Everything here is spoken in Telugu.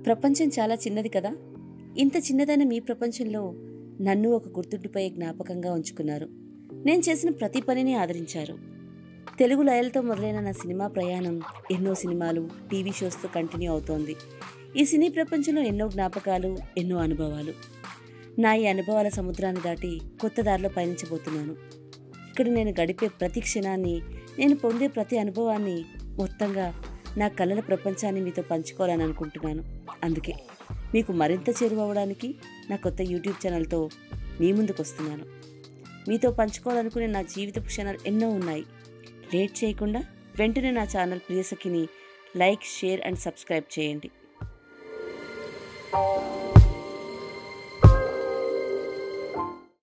ప్రపంచం చాలా చిన్నది కదా ఇంత చిన్నదైన మీ ప్రపంచంలో నన్ను ఒక గుర్తుండిపోయే జ్ఞాపకంగా ఉంచుకున్నారు నేను చేసిన ప్రతి పనిని ఆదరించారు తెలుగు లయలతో మొదలైన నా సినిమా ప్రయాణం ఎన్నో సినిమాలు టీవీ షోస్తో కంటిన్యూ అవుతోంది ఈ సినీ ప్రపంచంలో ఎన్నో జ్ఞాపకాలు ఎన్నో అనుభవాలు నా ఈ అనుభవాల సముద్రాన్ని దాటి కొత్త దారిలో పయనించబోతున్నాను ఇక్కడ నేను గడిపే ప్రతి క్షణాన్ని నేను పొందే ప్రతి అనుభవాన్ని మొత్తంగా నా కళల ప్రపంచాన్ని మీతో పంచుకోవాలని అనుకుంటున్నాను అందుకే మీకు మరింత చేరువవడానికి నా కొత్త యూట్యూబ్ ఛానల్తో మీ ముందుకు వస్తున్నాను మీతో పంచుకోవాలనుకునే నా జీవితపు క్షణాలు ఎన్నో ఉన్నాయి లేట్ చేయకుండా వెంటనే నా ఛానల్ ప్రియసఖిని లైక్ షేర్ అండ్ సబ్స్క్రైబ్ చేయండి